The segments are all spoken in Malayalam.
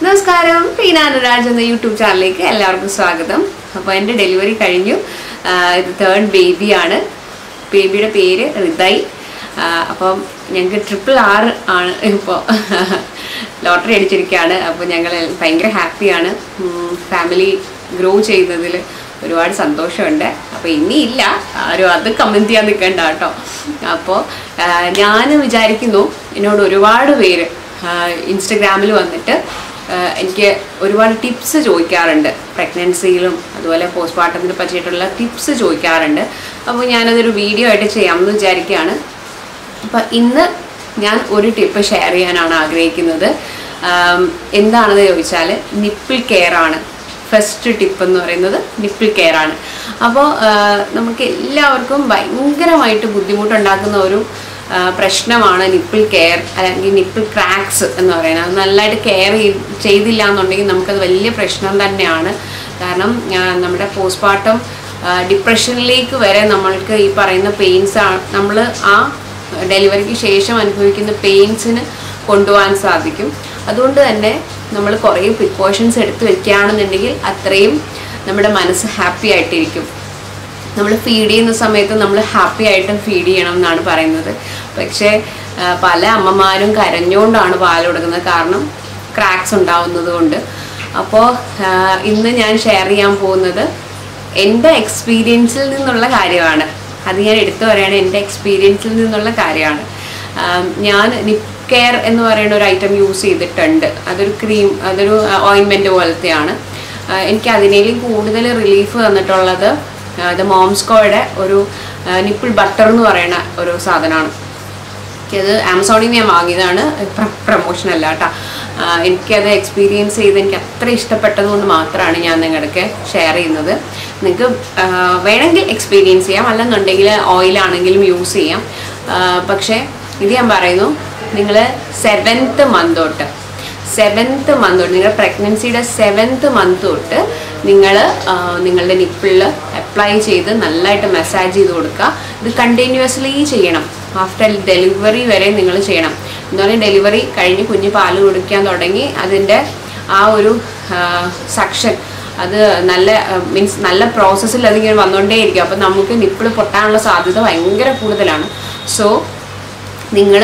നമസ്കാരം റീന അനുരാജ് എന്ന യൂട്യൂബ് ചാനലിലേക്ക് എല്ലാവർക്കും സ്വാഗതം അപ്പോൾ എൻ്റെ ഡെലിവറി കഴിഞ്ഞു ആ, ഇത് തേർഡ് ബേബിയാണ് ബേബിയുടെ പേര് ഹൃദയ് ആ, അപ്പം ഞങ്ങൾക്ക് ട്രിപ്പിൾ ആർ ആണ് ഇപ്പോൾ ലോട്ടറി അടിച്ചിരിക്കുകയാണ് അപ്പോൾ ഞങ്ങൾ ഭയങ്കര ഹാപ്പിയാണ് ഫാമിലി ഗ്രോ ചെയ്യുന്നതിൽ ഒരുപാട് സന്തോഷമുണ്ട് അപ്പോൾ ഇനിയില്ല ആരും അത് കമൻറ്റ് ചെയ്യാൻ നിൽക്കണ്ട കേട്ടോ അപ്പോൾ ഞാൻ വിചാരിക്കുന്നു എന്നോട് ഒരുപാട് പേര് ഇൻസ്റ്റഗ്രാമിൽ വന്നിട്ട് ആ, എനിക്ക് ഒരുപാട് ടിപ്സ് ചോദിക്കാറുണ്ട് പ്രഗ്നൻസിയിലും അതുപോലെ പോസ്റ്റ്മോർട്ടത്തിനെ പറ്റിയിട്ടുള്ള ടിപ്സ് ചോദിക്കാറുണ്ട് അപ്പോൾ ഞാനതൊരു വീഡിയോ ആയിട്ട് ചെയ്യാമെന്ന് വിചാരിക്കുകയാണ് അപ്പം ഇന്ന് ഞാൻ ഒരു ടിപ്പ് ഷെയർ ചെയ്യാനാണ് ആഗ്രഹിക്കുന്നത് ആം, എന്താണെന്ന് ചോദിച്ചാൽ നിപ്പിൾ കെയർ ആണ് ഫസ്റ്റ് ടിപ്പ് എന്ന് പറയുന്നത് നിപ്പിൾ കെയർ ആണ് അപ്പോൾ നമുക്ക് എല്ലാവർക്കും ഭയങ്കരമായിട്ട് ബുദ്ധിമുട്ടുണ്ടാക്കുന്ന ഒരു ആ, പ്രശ്നമാണ് നിപ്പിൾ കെയർ അല്ലെങ്കിൽ നിപ്പിൾ ക്രാക്സ് എന്ന് പറയുന്നത് അത് നല്ലതായിട്ട് കെയർ ചെയ്തില്ല എന്നുണ്ടെങ്കിൽ നമുക്കത് വലിയ പ്രശ്നം തന്നെയാണ് കാരണം ആ, നമ്മുടെ പോസ്റ്റ്മോർട്ടം ഡിപ്രഷനിലേക്ക് വരെ നമ്മൾക്ക് ഈ പറയുന്ന പെയിൻസ് നമ്മൾ ആ ഡെലിവറിക്ക് ശേഷം അനുഭവിക്കുന്ന പെയിൻസിന് കൊണ്ടുപോകാൻ സാധിക്കും അതുകൊണ്ട് തന്നെ നമ്മൾ കുറേ പ്രിക്കോഷൻസ് എടുത്ത് വെക്കുകയാണെന്നുണ്ടെങ്കിൽ അത്രയും നമ്മുടെ മനസ്സ് ഹാപ്പി ആയിട്ടിരിക്കും നമ്മൾ ഫീഡ് ചെയ്യുന്ന സമയത്ത് നമ്മൾ ഹാപ്പി ആയിട്ട് ഫീഡ് ചെയ്യണം എന്നാണ് പറയുന്നത് പക്ഷേ ആ, പല അമ്മമാരും കരഞ്ഞുകൊണ്ടാണ് പാൽ കൊടുക്കുന്നത് കാരണം ക്രാക്സ് ഉണ്ടാവുന്നത് കൊണ്ട് അപ്പോൾ ഇന്ന് ഞാൻ ഷെയർ ചെയ്യാൻ പോകുന്നത് എൻ്റെ എക്സ്പീരിയൻസിൽ നിന്നുള്ള കാര്യമാണ് അത് ഞാൻ എടുത്തു പറയുകയാണ് എൻ്റെ എക്സ്പീരിയൻസിൽ നിന്നുള്ള കാര്യമാണ് ആം, ഞാൻ നിപ് കെയർ എന്ന് പറയുന്ന ഒരു ഐറ്റം യൂസ് ചെയ്തിട്ടുണ്ട് അതൊരു ക്രീം അതൊരു ഓയിൻമെൻറ്റ് പോലത്തെയാണ് ആ, എനിക്ക് അതിനേലും കൂടുതൽ റിലീഫ് തന്നിട്ടുള്ളത് ഇത് മോംസ്കോയുടെ ഒരു നിപ്പിൾ ബട്ടർ എന്ന് പറയുന്ന ഒരു സാധനമാണ് എനിക്കത് ആമസോണിൽ നിന്ന് ഞാൻ വാങ്ങിയതാണ് പ്രൊമോഷൻ അല്ല കേട്ടോ ആ, എനിക്കത് എക്സ്പീരിയൻസ് ചെയ്ത് എനിക്ക് അത്ര ഇഷ്ടപ്പെട്ടത് കൊണ്ട് മാത്രമാണ് ഞാൻ നിങ്ങളുടെ ഷെയർ ചെയ്യുന്നത് നിങ്ങൾക്ക് ആ, വേണമെങ്കിൽ എക്സ്പീരിയൻസ് ചെയ്യാം അല്ലെന്നുണ്ടെങ്കിൽ ഓയിലാണെങ്കിലും യൂസ് ചെയ്യാം ആ, പക്ഷേ ഇത് ഞാൻ പറയുന്നു നിങ്ങൾ സെവൻത്ത് മന്ത് തൊട്ട് സെവൻത്ത് മന്ത് തൊട്ട് നിങ്ങളുടെ പ്രഗ്നൻസിയുടെ സെവൻത്ത് മന്ത് തൊട്ട് നിങ്ങൾ നിങ്ങളുടെ നിപ്പിളിൽ അപ്ലൈ ചെയ്ത് നല്ലതായിട്ട് മസാജ് ചെയ്ത് കൊടുക്കുക ഇത് കണ്ടിന്യൂസ്ലി ചെയ്യണം ആഫ്റ്റർ ഡെലിവറി വരെ നിങ്ങൾ ചെയ്യണം എന്ന് പറഞ്ഞാൽ ഡെലിവറി കഴിഞ്ഞ് കുഞ്ഞ് പാല് കുടിക്കാൻ തുടങ്ങി അതിൻ്റെ ആ ഒരു സക്ഷൻ അത് നല്ല മീൻസ് നല്ല പ്രോസസ്സിൽ അതിങ്ങനെ വന്നുകൊണ്ടേയിരിക്കും അപ്പം നമുക്ക് നിപ്പിൾ പൊട്ടാനുള്ള സാധ്യത ഭയങ്കര കൂടുതലാണ് സോ നിങ്ങൾ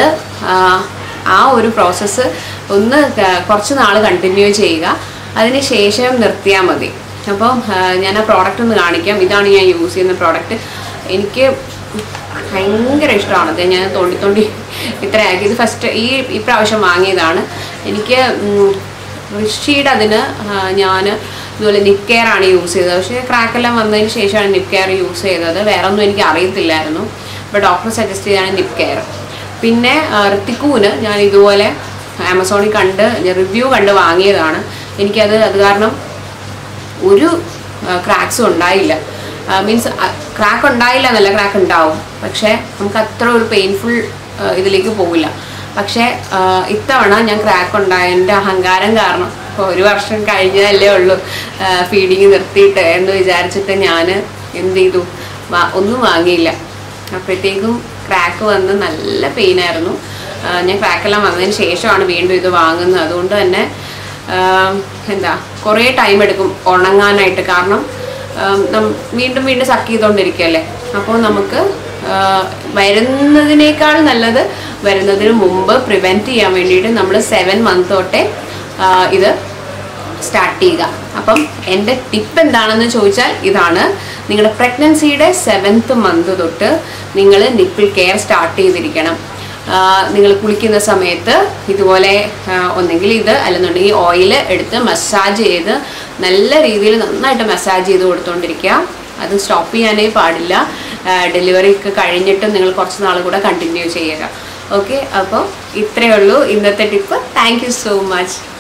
ആ ഒരു പ്രോസസ്സ് ഒന്ന് ക- കുറച്ച് നാൾ കണ്ടിന്യൂ ചെയ്യുക അതിന് ശേഷം നിർത്തിയാൽ മതി അപ്പോൾ ഞാൻ ആ പ്രോഡക്റ്റ് ഒന്ന് കാണിക്കാം ഇതാണ് ഞാൻ യൂസ് ചെയ്യുന്ന പ്രോഡക്റ്റ് എനിക്ക് ഭയങ്കര ഇഷ്ടമാണ് അത് ഞാൻ തോണ്ടി തോണ്ടി ഇത്രയാക്കി ഇത് ഫസ്റ്റ് ഈ ഈ പ്രാവശ്യം വാങ്ങിയതാണ് എനിക്ക് ഉം, ഋഷിയുടെ അതിന് ഞാൻ ഇതുപോലെ നിപ് കെയർ ആണ് യൂസ് ചെയ്തത് പക്ഷേ ക്രാക്കെല്ലാം വന്നതിന് ശേഷമാണ് നിപ് കെയർ യൂസ് ചെയ്തത് വേറെ ഒന്നും എനിക്ക് അറിയത്തില്ലായിരുന്നു അപ്പോൾ ഡോക്ടർ സജസ്റ്റ് ചെയ്താണ് നിപ് കെയർ പിന്നെ ആ, ഋത്തിക്കൂന് ഞാൻ ഇതുപോലെ ആമസോണിൽ കണ്ട് റിവ്യൂ കണ്ട് വാങ്ങിയതാണ് എനിക്കത് അത് കാരണം ഒരു ക്രാക്സും ഉണ്ടായില്ല മീൻസ് ക്രാക്ക് ഉണ്ടായില്ല എന്നല്ല ക്രാക്ക് ഉണ്ടാവും പക്ഷേ നമുക്ക് അത്ര ഒരു പെയിൻഫുൾ ഇതിലേക്ക് പോകില്ല പക്ഷേ ആ, ഇത്തവണ ഞാൻ ക്രാക്ക് ഉണ്ടായതിൻ്റെ അഹങ്കാരം കാരണം ഇപ്പോൾ ഒരു വർഷം കഴിഞ്ഞതല്ലേ ഉള്ളൂ ഫീഡിങ് നിർത്തിയിട്ട് എന്ന് വിചാരിച്ചിട്ട് ഞാൻ എന്ത് ചെയ്തു വാ- ഒന്നും വാങ്ങിയില്ല അപ്പോഴത്തേക്കും ക്രാക്ക് വന്ന് നല്ല പെയിനായിരുന്നു ഞാൻ ക്രാക്കെല്ലാം വന്നതിന് ശേഷമാണ് വീണ്ടും ഇത് വാങ്ങുന്നത് അതുകൊണ്ട് തന്നെ ആം, എന്താ കുറേ ടൈം എടുക്കും ഉണങ്ങാനായിട്ട് കാരണം ആം, നം- വീണ്ടും വീണ്ടും സക്ക് ചെയ്തുകൊണ്ടിരിക്കുകയല്ലേ അപ്പോൾ നമുക്ക് ആ, വരുന്നതിനേക്കാൾ നല്ലത് വരുന്നതിന് മുമ്പ് പ്രിവെൻറ്റ് ചെയ്യാൻ വേണ്ടിയിട്ട് നമ്മൾ സെവൻ മന്ത് തൊട്ടേ ആ, ഇത് സ്റ്റാർട്ട് ചെയ്യുക അപ്പം എൻ്റെ ടിപ്പ് എന്താണെന്ന് ചോദിച്ചാൽ ഇതാണ് നിങ്ങളുടെ പ്രഗ്നൻസിയുടെ സെവൻത്ത് മന്ത് തൊട്ട് നിങ്ങൾ നിപ്പിൾ കെയർ സ്റ്റാർട്ട് ചെയ്തിരിക്കണം നിങ്ങൾ കുളിക്കുന്ന സമയത്ത് ഇതുപോലെ ആ, ഒന്നെങ്കിൽ ഇത് അല്ലെന്നുണ്ടെങ്കിൽ ഓയിൽ എടുത്ത് മസാജ് ചെയ്ത് നല്ല രീതിയിൽ നന്നായിട്ട് മസാജ് ചെയ്ത് കൊടുത്തുകൊണ്ടിരിക്കുക അത് സ്റ്റോപ്പ് ചെയ്യാനേ പാടില്ല ഡെലിവറി ഒക്കെ കഴിഞ്ഞിട്ടും നിങ്ങൾ കുറച്ച് നാൾ കൂടെ കണ്ടിന്യൂ ചെയ്യുക ഓക്കെ അപ്പോൾ ഇത്രയേ ഉള്ളൂ ഇന്നത്തെ tip thank you so much